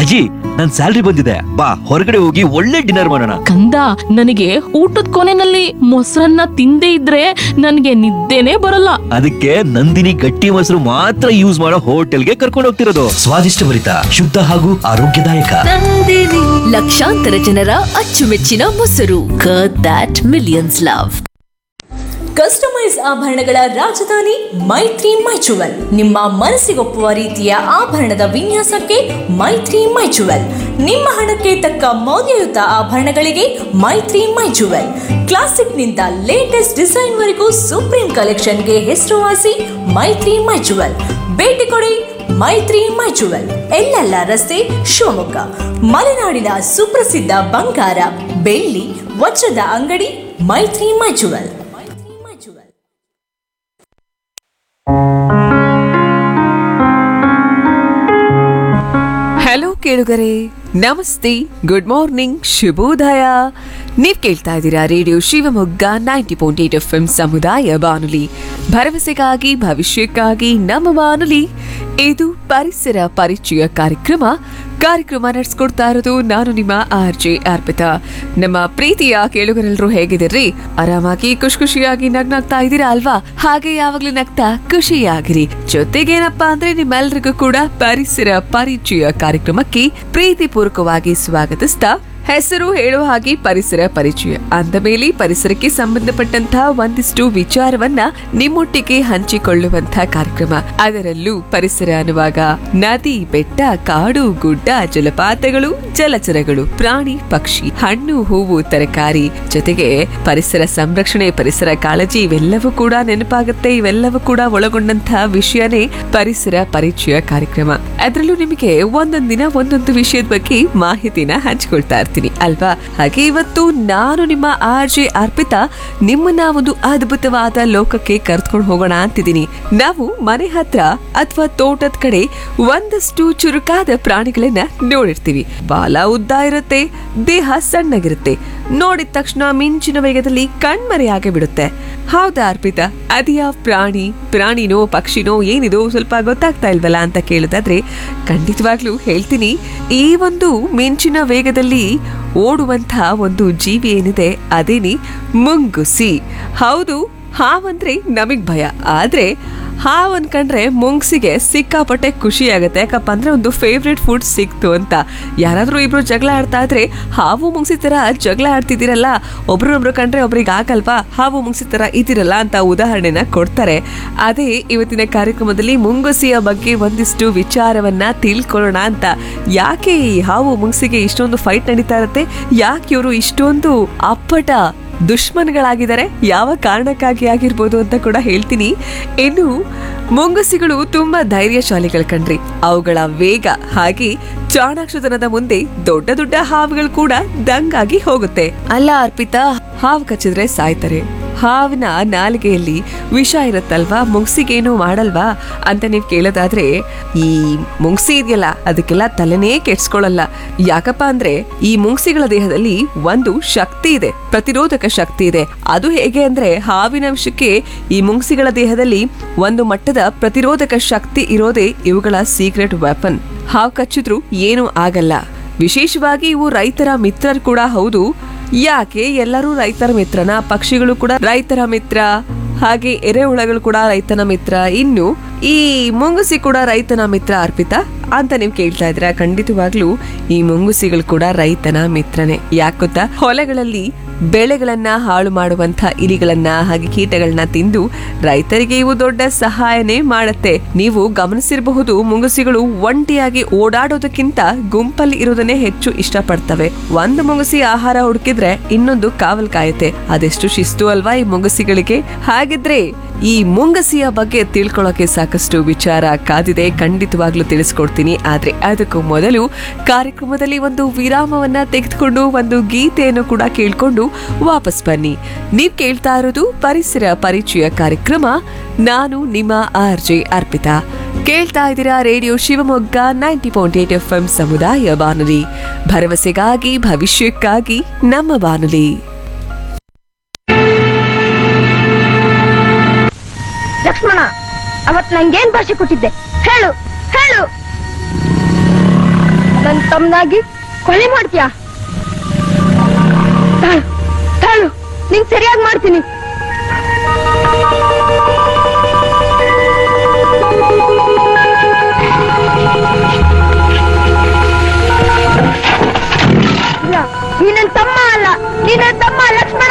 ಅಜ್ಜಿ ನನ್ ಸ್ಯಾಲ್ರಿ ಬಂದಿದೆ ಬಾ ಹೊರಗಡೆ ಹೋಗಿ ಒಳ್ಳೆ ಡಿನ್ನರ್ ಮಾಡೋಣ ಕಂದ ನನಗೆ ಊಟದ ಕೊನೆನಲ್ಲಿ ಮೊಸರನ್ನ ತಿಂದೇ ಇದ್ರೆ ನನಗೆ ನಿದ್ದೆನೇ ಬರಲ್ಲ ಅದಕ್ಕೆ ನಂದಿನಿ ಗಟ್ಟಿ ಮೊಸರು ಮಾತ್ರ ಯೂಸ್ ಮಾಡೋ ಹೋಟೆಲ್ಗೆ ಕರ್ಕೊಂಡು ಹೋಗ್ತಿರೋದು ಸ್ವಾದಿಷ್ಟಭರಿತ ಶುದ್ಧ ಹಾಗೂ ಆರೋಗ್ಯದಾಯಕ ಲಕ್ಷಾಂತರ ಜನರ ಅಚ್ಚುಮೆಚ್ಚಿನ ಮೊಸರು ದಟ್ ಮಿಲಿಯನ್ಸ್ ಲವ್ ಕಸ್ಟಮೈಸ್ ಆಭರಣಗಳ ರಾಜಧಾನಿ ಮೈತ್ರಿ ಮೈಚುವಲ್ ನಿಮ್ಮ ಮನಸ್ಸಿಗೊಪ್ಪುವ ರೀತಿಯ ಆಭರಣದ ವಿನ್ಯಾಸಕ್ಕೆ ಮೈತ್ರಿ ಮೈಚುವಲ್ ನಿಮ್ಮ ಹಣಕ್ಕೆ ತಕ್ಕ ಮೌಲ್ಯಯುತ ಆಭರಣಗಳಿಗೆ ಮೈತ್ರಿ ಮೈಚುವಲ್ ಕ್ಲಾಸಿಕ್ನಿಂದ ಲೇಟೆಸ್ಟ್ ಡಿಸೈನ್ವರೆಗೂ ಸುಪ್ರೀಂ ಕಲೆಕ್ಷನ್ಗೆ ಹೆಸರುವಾಸಿ ಮೈತ್ರಿ ಮೈಚುವಲ್ ಭೇಟಿ ಕೊಡಿ ಮೈತ್ರಿ ಮೈಚುವಲ್ ಎಲ್ಲೆಲ್ಲ ರಸ್ತೆ ಶಿವಮೊಗ್ಗ ಮಲೆನಾಡಿನ ಸುಪ್ರಸಿದ್ಧ ಬಂಗಾರ ಬೆಳ್ಳಿ ವಜ್ರದ ಅಂಗಡಿ ಮೈತ್ರಿ ಮೈಚುವಲ್ ಮೈತ್ರಿ ಮೈಚುವಲ್ ಹಲೋ ಕೇಳುಗರೆ ನಮಸ್ತೆ ಗುಡ್ ಮಾರ್ನಿಂಗ್ ಶುಭೋದಯ ನೀವ್ ಕೇಳ್ತಾ ಇದ್ದೀರಾ radio Shivamogga ninety point eight F M ಸಮುದಾಯ ಬಾನುಲಿ ಭರವಸೆಗಾಗಿ ಭವಿಷ್ಯಕ್ಕಾಗಿ ನಮ್ಮ ಬಾನುಲಿ ಇದು ಪರಿಸರ ಪರಿಚಯ ಕಾರ್ಯಕ್ರಮ ಕಾರ್ಯಕ್ರಮ ನಡೆಸ್ಕೊಡ್ತಾ ಇರೋದು ನಾನು ನಿಮ್ಮ ಆರ್ ಜೆ ಅರ್ಪಿತಾ ನಮ್ಮ ಪ್ರೀತಿಯ ಕೇಳುಗರೆಲ್ಲರೂ ಹೇಗಿದ್ದೀರಿ ಆರಾಮಾಗಿ ಖುಷಿ ಖುಷಿಯಾಗಿ ನಗ್ನಾಗ್ತಾ ಇದ್ದೀರಾ ಅಲ್ವಾ ಹಾಗೆ ಯಾವಾಗ್ಲೂ ನಗ್ತಾ ಖುಷಿಯಾಗಿರಿ ಜೊತೆಗೇನಪ್ಪಾ ಅಂದ್ರೆ ನಿಮ್ಮೆಲ್ರಿಗೂ ಕೂಡ ಪರಿಸರ ಪರಿಚಯ ಕಾರ್ಯಕ್ರಮಕ್ಕೆ ಪ್ರೀತಿಪೂರ್ವಕವಾಗಿ ಸ್ವಾಗತಿಸ್ತಾ ಹೆಸರು ಹೇಳುವ ಹಾಗೆ ಪರಿಸರ ಪರಿಚಯ ಅಂದ ಮೇಲೆ ಪರಿಸರಕ್ಕೆ ಸಂಬಂಧಪಟ್ಟಂತಹ ಒಂದಿಷ್ಟು ವಿಚಾರವನ್ನ ನಿಮ್ಮೊಟ್ಟಿಗೆ ಹಂಚಿಕೊಳ್ಳುವಂತಹ ಕಾರ್ಯಕ್ರಮ ಅದರಲ್ಲೂ ಪರಿಸರ ಅನ್ನುವಾಗ ನದಿ ಬೆಟ್ಟ ಕಾಡು ಗುಡ್ಡ ಜಲಪಾತಗಳು ಜಲಚರಗಳು ಪ್ರಾಣಿ ಪಕ್ಷಿ ಹಣ್ಣು ಹೂವು ತರಕಾರಿ ಜೊತೆಗೆ ಪರಿಸರ ಸಂರಕ್ಷಣೆ ಪರಿಸರ ಕಾಳಜಿ ಇವೆಲ್ಲವೂ ಕೂಡ ನೆನಪಾಗುತ್ತೆ ಇವೆಲ್ಲವೂ ಕೂಡ ಒಳಗೊಂಡಂತಹ ವಿಷಯನೇ ಪರಿಸರ ಪರಿಚಯ ಕಾರ್ಯಕ್ರಮ ಅದರಲ್ಲೂ ನಿಮಗೆ ಒಂದೊಂದು ದಿನ ಒಂದೊಂದು ವಿಷಯದ ಬಗ್ಗೆ ಮಾಹಿತಿನ ಹಂಚಿಕೊಳ್ತಾ ಇರ್ತೀನಿ ಅಲ್ವಾ ಹಾಗೆ ಇವತ್ತು ನಾನು ನಿಮ್ಮ ಆರ್ ಜೆ ಅರ್ಪಿತಾ ನಿಮ್ಮನ್ನ ಒಂದು ಅದ್ಭುತವಾದ ಲೋಕಕ್ಕೆ ಕರೆದುಕೊಂಡು ಹೋಗೋಣ ಅಂತಿದ್ದೀನಿ ನಾವು ಮನೆ ಹತ್ರ ಅಥವಾ ತೋಟದ ಕಡೆ ಒಂದಷ್ಟು ಚುರುಕಾದ ಪ್ರಾಣಿಗಳನ್ನ ನೋಡಿರ್ತೀವಿ ಬಾಲ ಉದ್ದ ಇರುತ್ತೆ ದೇಹ ಸಣ್ಣಗಿರುತ್ತೆ ನೋಡಿದ ತಕ್ಷಣ ಮಿಂಚಿನ ವೇಗದಲ್ಲಿ ಕಣ್ಮರೆಯಾಗಿ ಬಿಡುತ್ತೆ ಹೌದಾ ಅರ್ಪಿತಾ ಅದ್ಯಾವ ಪ್ರಾಣಿ ಪ್ರಾಣಿನೋ ಪಕ್ಷಿನೋ ಏನಿದು ಸ್ವಲ್ಪ ಗೊತ್ತಾಗ್ತಾ ಇಲ್ವಲ್ಲ ಅಂತ ಕೇಳಿದಾದ್ರೆ ಖಂಡಿತವಾಗ್ಲೂ ಹೇಳ್ತೀನಿ ಈ ಒಂದು ಮಿಂಚಿನ ವೇಗದಲ್ಲಿ ಓಡುವಂತಹ ಒಂದು ಜೀವಿ ಏನಿದೆ ಅದೇನಿ ಮುಂಗುಸಿ ಹೌದು ಹಾವಂದ್ರೆ ನಮಗ್ ಭಯ ಆದ್ರೆ ಹಾವ್ ಅನ್ಕಂಡ್ರೆ ಮುಂಗ್ಸಿಗೆ ಸಿಕ್ಕಾಪಟ್ಟೆ ಖುಷಿ ಆಗುತ್ತೆ ಯಾಕಪ್ಪ ಅಂದ್ರೆ ಒಂದು ಫೇವ್ರೆಟ್ ಫುಡ್ ಸಿಕ್ತು ಅಂತ ಯಾರಾದ್ರೂ ಇಬ್ರು ಜಗಳ ಆಡ್ತಾ ಇದ್ರೆ ಹಾವು ಮುಂಗ್ಸಿ ತರ ಜಗಳ ಆಡ್ತಿದ್ದೀರಲ್ಲ ಒಬ್ರನ್ನೊಬ್ರು ಕಂಡ್ರೆ ಒಬ್ರಿಗೆ ಆಗಲ್ವಾ ಹಾವು ಮುಂಗ್ಸಿ ತರ ಇದಿರಲ್ಲ ಅಂತ ಉದಾಹರಣೆನ ಕೊಡ್ತಾರೆ ಅದೇ ಇವತ್ತಿನ ಕಾರ್ಯಕ್ರಮದಲ್ಲಿ ಮುಂಗುಸಿಯ ಬಗ್ಗೆ ಒಂದಿಷ್ಟು ವಿಚಾರವನ್ನ ತಿಳ್ಕೊಳ್ಳೋಣ ಅಂತ ಯಾಕೆ ಈ ಹಾವು ಮುಂಗ್ಸಿಗೆ ಇಷ್ಟೊಂದು ಫೈಟ್ ನಡೀತಾ ಇರುತ್ತೆ ಯಾಕೆ ಇವರು ಇಷ್ಟೊಂದು ಅಪ್ಪಟ ದುಶ್ಮನ್ಗಳಾಗಿದ್ದಾರೆ ಯಾವ ಕಾರಣಕ್ಕಾಗಿ ಆಗಿರ್ಬೋದು ಅಂತ ಕೂಡ ಹೇಳ್ತೀನಿ ಇನ್ನು ಮುಂಗುಸಿಗಳು ತುಂಬಾ ಧೈರ್ಯಶಾಲಿಗಳು ಕಣ್ರಿ ಅವುಗಳ ವೇಗ ಹಾಗೆ ಚಾಣಾಕ್ಷತನದ ಮುಂದೆ ದೊಡ್ಡ ದೊಡ್ಡ ಹಾವುಗಳು ಕೂಡ ದಂಗಾಗಿ ಹೋಗುತ್ತೆ ಅಲ್ಲ ಅರ್ಪಿತಾ ಹಾವು ಕಚ್ಚಿದ್ರೆ ಸಾಯ್ತಾರೆ ಹಾವಿನ ನಾಲಿಗೆಯಲ್ಲಿ ವಿಷ ಇರುತ್ತಲ್ವಾ ಮುಂಗ್ಸಿಗೇನು ಮಾಡಲ್ವಾ ಅಂತ ನೀವು ಕೇಳೋದಾದ್ರೆ ಈ ಮುಂಗ್ಸಿ ಇದೆಯಲ್ಲ ಅದಕ್ಕೆಲ್ಲ ತಲೆನೇ ಕೆಡ್ಸ್ಕೊಳ್ಳಲ್ಲ ಯಾಕಪ್ಪ ಅಂದ್ರೆ ಈ ಮುಂಗ್ಸಿಗಳ ದೇಹದಲ್ಲಿ ಒಂದು ಶಕ್ತಿ ಇದೆ ಪ್ರತಿರೋಧಕ ಶಕ್ತಿ ಇದೆ ಅದು ಹೇಗೆ ಅಂದ್ರೆ ಹಾವಿನ ವಿಷಕ್ಕೆ ಈ ಮುಂಗ್ಸಿಗಳ ದೇಹದಲ್ಲಿ ಒಂದು ಮಟ್ಟದ ಪ್ರತಿರೋಧಕ ಶಕ್ತಿ ಇರೋದೇ ಇವುಗಳ ಸೀಕ್ರೆಟ್ ವೆಪನ್ ಹಾವು ಕಚ್ಚಿದ್ರು ಏನೂ ಆಗಲ್ಲ ವಿಶೇಷವಾಗಿ ಇವು ರೈತರ ಮಿತ್ರರು ಕೂಡ ಹೌದು ಯಾಕೆ ಎಲ್ಲರೂ ರೈತರ ಮಿತ್ರನ ಪಕ್ಷಿಗಳು ಕೂಡ ರೈತರ ಮಿತ್ರ ಹಾಗೆ ಎರೆಹುಳಗಳು ಕೂಡ ರೈತನ ಮಿತ್ರ ಇನ್ನು ಈ ಮುಂಗುಸಿ ಕೂಡ ರೈತನ ಮಿತ್ರ ಅರ್ಪಿತಾ ಅಂತ ನೀವು ಕೇಳ್ತಾ ಇದ್ರ ಖಂಡಿತವಾಗ್ಲೂ ಈ ಮುಂಗುಸಿಗಳು ಕೂಡ ರೈತನ ಮಿತ್ರನೇ ಯಾಕೆ ಗೊತ್ತಾ ಹೊಲಗಳಲ್ಲಿ ಬೆಳೆಗಳನ್ನ ಹಾಳು ಮಾಡುವಂತ ಇಲಿಗಳನ್ನ ಹಾಗೆ ಕೀಟಗಳನ್ನ ತಿಂದು ರೈತರಿಗೆ ಇವು ದೊಡ್ಡ ಸಹಾಯನೇ ಮಾಡುತ್ತೆ ನೀವು ಗಮನಿಸಿರಬಹುದು ಮುಂಗುಸಿಗಳು ಒಂಟಿಯಾಗಿ ಓಡಾಡೋದಕ್ಕಿಂತ ಗುಂಪಲ್ಲಿ ಇರೋದನ್ನೇ ಹೆಚ್ಚು ಇಷ್ಟಪಡ್ತವೆ ಒಂದು ಮುಂಗುಸಿ ಆಹಾರ ಹುಡುಕಿದ್ರೆ ಇನ್ನೊಂದು ಕಾವಲ್ ಕಾಯುತ್ತೆ ಅದೆಷ್ಟು ಶಿಸ್ತು ಅಲ್ವಾ ಈ ಮುಂಗುಸಿಗಳಿಗೆ ಹಾಗಿದ್ರೆ ಈ ಮುಂಗಸಿಯ ಬಗ್ಗೆ ತಿಳ್ಕೊಳ್ಳೋಕೆ ಸಾಕಷ್ಟು ವಿಚಾರ ಕಾದಿದೆ ಖಂಡಿತವಾಗ್ಲೂ ತಿಳಿಸ್ಕೊಡ್ತೀನಿ ಆದ್ರೆ ಅದಕ್ಕೂ ಮೊದಲು ಕಾರ್ಯಕ್ರಮದಲ್ಲಿ ಒಂದು ವಿರಾಮವನ್ನ ತೆಗೆದುಕೊಂಡು ಒಂದು ಗೀತೆಯನ್ನು ಕೂಡ ಕೇಳ್ಕೊಂಡು ವಾಪಸ್ ಬನ್ನಿ ನೀವ್ ಕೇಳ್ತಾ ಇರೋದು ಪರಿಸರ ಪರಿಚಯ ಕಾರ್ಯಕ್ರಮ ನಾನು ನಿಮ್ಮ ಆರ್ ಜೆ ಅರ್ಪಿತಾ ಕೇಳ್ತಾ ಇದ್ದೀರಾ radio Shivamogga ninety point eight F M ಸಮುದಾಯ ಬಾನುಲಿ ಭರವಸೆಗಾಗಿ ಭವಿಷ್ಯಕ್ಕಾಗಿ ನಮ್ಮ ಬಾನುಲಿ ಲಕ್ಷ್ಮಣ ಅವತ್ ನಂಗೇನ್ ಭಾಷೆ ಕೊಟ್ಟಿದ್ದೆ ಹೇಳು ಹೇಳು ನನ್ ತಮ್ಮನಾಗಿ ಕೊಲೆ ಮಾಡ್ತೀಯಾ ತಾಳು ತಾಳು ನಿಂಗ್ ಸರಿಯಾಗಿ ಮಾಡ್ತೀನಿ